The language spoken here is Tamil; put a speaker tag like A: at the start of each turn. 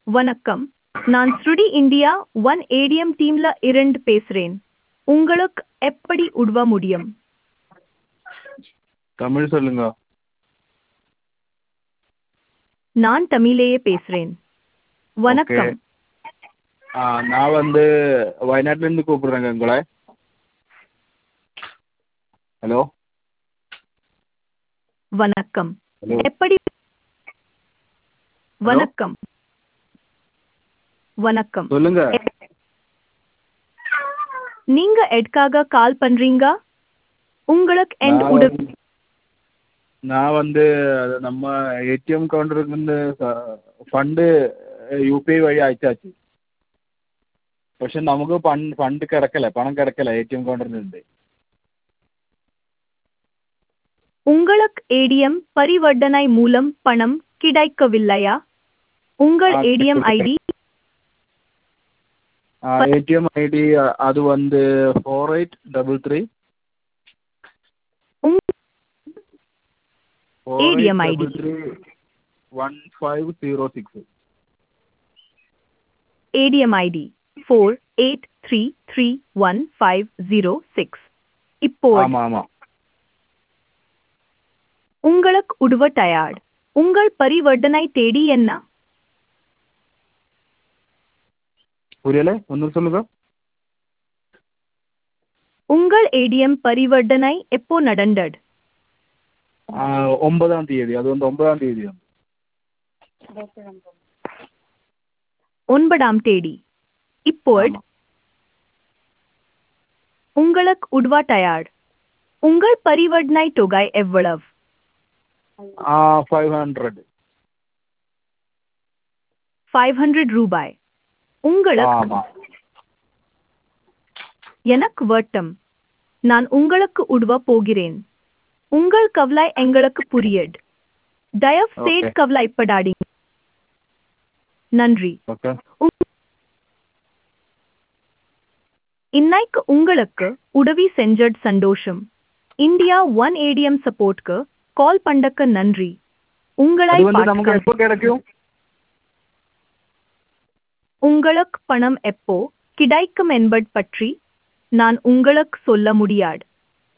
A: வணக்கம் நான் ஸ்ருடி இந்தியா ஒன் ஏடிஎம் டீம்ல இருந்து பேசுறேன் உங்களுக்கு எப்படி உதவ முடியும்
B: தமிழ் சொல்லுங்க
A: நான் தமிழையே பேசுறேன் வணக்கம்
B: ஆ நான் வந்து வயநாட்டிலேருந்து கூப்பிட்றேங்க உங்களை ஹலோ
A: வணக்கம்
B: ஹலோ
A: எப்படி வணக்கம் வணக்கம்
B: சொல்லுங்க
A: நீங்க எதுக்காக கால் பண்றீங்க உங்களுக்கு எந்த
B: நான்
A: உதவி
B: வந்து- நான் வந்து അത് നമ്മ എ ടി എം കൗണ്ടറിൽ നിന്ന് ഫണ്ട് യു പി ഐ വഴി അയച്ചാச்சு പക്ഷെ നമുക്ക് ഫണ്ട് ഫണ്ട് കിടക്കല പണം കിടക്കല എ ടി എം കൗണ്ടറിൽ നിന്ന്
A: உங்களுக்கு ஏடிஎம் பரிவர்த்தனை மூலம் பணம் கிடைக்கவில்லையா உங்கள்
B: ஆ,
A: ATM ID
B: A T M I D അത് വന്ന് four eight double three
A: ADM ID.
B: Three one five zero six
A: ATM ID four eight three three one five zero six இப்போ
B: ஆமாம் ஆமாம்
A: உங்களுக்கு உதவ தயார் உங்கள் பரிவர்த்தனை தேடி என்ன
B: புரியல ஒன்று சொல்லுங்க
A: உங்கள் ஏடிஎம் பரிவர்த்தனை எப்போ நடந்தது
B: ആ, ഒമ്പതാം തീയതി അതുകൊണ്ട് ഒമ്പതാം തീയതിയാണ്
A: ஒன்பதாம் தேதி இப்போ
B: ஆமா.
A: உங்களுக்கு உதவ தயார் உங்கள் பரிவர்த்தனை தொகை எவ்வளவு
B: ആ ഫൈവ് ഹൺഡ്രഡ്
A: ஃபைவ் ஹண்ட்ரட் ரூபாய் உங்களுக்கு
B: ஆமாம்
A: எனக்கு வட்டம் நான் உங்களுக்கு உதவ போகிறேன் உங்கள் கவலை எங்களுக்கு புரியது தயவு செய்து
B: Okay.
A: கவலைப்படாதீங்க நன்றி
B: ഓക്കെ
A: இன்னைக்கு உங்களுக்கு உதவி செஞ்சது சந்தோஷம் இந்தியா ஒன் ஏடிஎம் சப்போர்ட்க்கு கால் பண்ணக்க நன்றி உங்களை
B: അത് വന്ന് നമുക്ക്
A: பார்க்க
B: എപ്പോൾ കിടക്കും
A: உங்களுக்கு பணம் எப்போ கிடைக்கும் என்பது பற்றி நான் உங்களுக்கு சொல்ல முடியாது